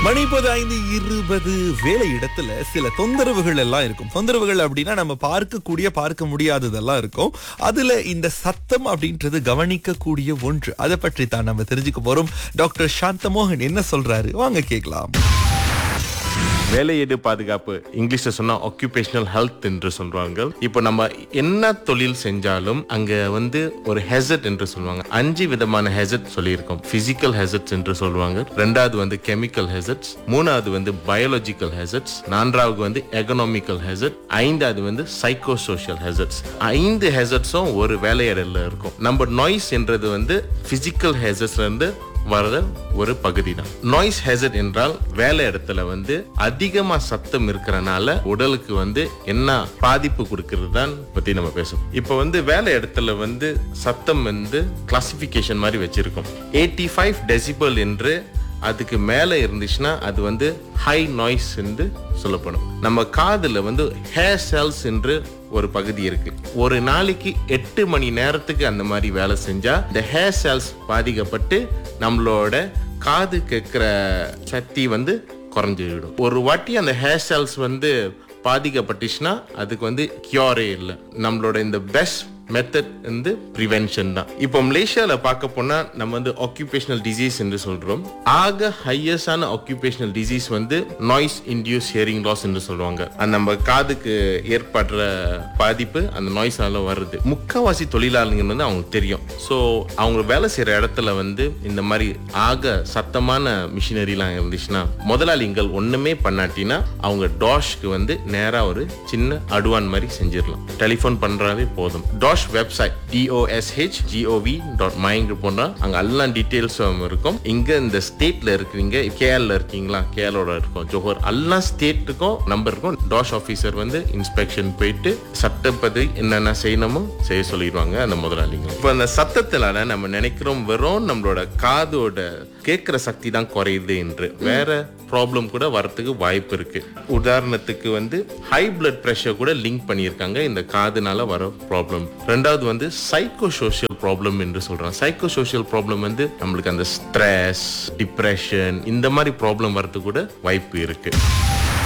மணி இப்போது ஐந்து இருபது வேலை இடத்துல சில தொந்தரவுகள் எல்லாம் இருக்கும் தொந்தரவுகள் அப்படின்னா நம்ம பார்க்கக்கூடிய பார்க்க முடியாததெல்லாம் இருக்கும் அதுல இந்த சத்தம் அப்படின்றது கவனிக்கக்கூடிய ஒன்று அதை பற்றி தான் நம்ம தெரிஞ்சுக்க போறோம் டாக்டர் சாந்தமோகன் என்ன சொல்றாரு வாங்க கேட்கலாம் வேலையீடு பாதுகாப்பு இங்கிலீஷ்ல சொன்னா ஆக்குபேஷனல் ஹெல்த் என்று சொல்றாங்க இப்போ நம்ம என்ன தொழில் செஞ்சாலும் அங்க வந்து ஒரு ஹெசட் என்று சொல்லுவாங்க அஞ்சு விதமான ஹெசட் சொல்லியிருக்கோம் பிசிக்கல் ஹெசட்ஸ் என்று சொல்லுவாங்க ரெண்டாவது வந்து கெமிக்கல் ஹெசட்ஸ் மூணாவது வந்து பயாலஜிக்கல் ஹெசட்ஸ் நான்காவது வந்து எகனாமிக்கல் ஹெசட் ஐந்தாவது வந்து சைக்கோ சோஷியல் ஹெசட்ஸ் ஐந்து ஹெசட்ஸும் ஒரு வேலையிடல இருக்கும் நம்ம நாய்ஸ் என்றது வந்து பிசிக்கல் ஹெசட்ஸ்ல இருந்து வர்ற ஒரு பகுதி தான் நாய்ஸ் ஹெசட் என்றால் வேலை இடத்துல வந்து அதிகமா சத்தம் இருக்கிறனால உடலுக்கு வந்து என்ன பாதிப்பு கொடுக்கிறது தான் பத்தி நம்ம பேசுவோம் இப்போ வந்து வேலை இடத்துல வந்து சத்தம் வந்து கிளாசிபிகேஷன் மாதிரி வச்சிருக்கோம் எயிட்டி ஃபைவ் டெசிபல் என்று அதுக்கு மேல இருந்துச்சுன்னா அது வந்து ஹை நாய்ஸ் என்று சொல்லப்படும் நம்ம காதுல வந்து ஹேர் செல்ஸ் என்று ஒரு பகுதி இருக்கு ஒரு நாளைக்கு எட்டு மணி நேரத்துக்கு அந்த மாதிரி வேலை செஞ்சா இந்த ஹேர் செல்ஸ் பாதிக்கப்பட்டு நம்மளோட காது கேட்கிற சக்தி வந்து குறைஞ்சிடும் ஒரு வாட்டி அந்த ஹேர் செல்ஸ் வந்து பாதிக்கப்பட்டுச்சுன்னா அதுக்கு வந்து கியூரே இல்லை நம்மளோட இந்த பெஸ்ட் மெத்தட் வந்து ப்ரிவென்ஷன் தான் இப்போ மலேசியால பார்க்க போனா நம்ம வந்து ஆக்குபேஷனல் டிசீஸ் என்று சொல்றோம் ஆக ஹையஸ்டான ஆக்குபேஷனல் டிசீஸ் வந்து நாய்ஸ் இன்டியூஸ் ஹியரிங் லாஸ் என்று சொல்லுவாங்க அந்த நம்ம காதுக்கு ஏற்படுற பாதிப்பு அந்த நாய்ஸ்னால வருது முக்காவாசி தொழிலாளர்கள் வந்து அவங்களுக்கு தெரியும் ஸோ அவங்க வேலை செய்யற இடத்துல வந்து இந்த மாதிரி ஆக சத்தமான மிஷினரிலாம் இருந்துச்சுன்னா முதலாளிகள் ஒண்ணுமே பண்ணாட்டினா அவங்க டாஷ்க்கு வந்து நேரா ஒரு சின்ன அடுவான் மாதிரி செஞ்சிடலாம் டெலிஃபோன் பண்றாவே போதும் dash website DOSH GOV dot மைங்கு போனா அங்க எல்லாம் டீட்டெயில்ஸும் இருக்கும் இங்க இந்த ஸ்டேட்ல இருக்கிறீங்க கேஎல்ல இருக்கீங்களா கேஎலோட இருக்கும் ஜோஹர் எல்லா ஸ்டேட்டுக்கும் நம்பர் இருக்கும் டாஷ் ஆபீசர் வந்து இன்ஸ்பெக்ஷன் போயிட்டு சட்டப்படி என்னென்ன செய்யணுமோ செய்ய சொல்லிடுவாங்க அந்த முதலாளிங்க இப்போ அந்த சத்தத்தினால நம்ம நினைக்கிறோம் வெறும் நம்மளோட காதோட கேட்கிற சக்தி தான் குறையுது என்று வேற ப்ராப்ளம் கூட வரத்துக்கு வாய்ப்பு இருக்கு உதாரணத்துக்கு வந்து ஹை பிளட் பிரஷர் கூட லிங்க் பண்ணியிருக்காங்க இந்த காதுனால வர ப்ராப்ளம் ரெண்டாவது வந்து சைக்கோ சோஷியல் ப்ராப்ளம் என்று சொல்றாங்க சைக்கோ சோஷியல் ப்ராப்ளம் வந்து நம்மளுக்கு அந்த ஸ்ட்ரெஸ் டிப்ரெஷன் இந்த மாதிரி ப்ராப்ளம் வரதுக்கு கூட வாய்ப்பு இருக்கு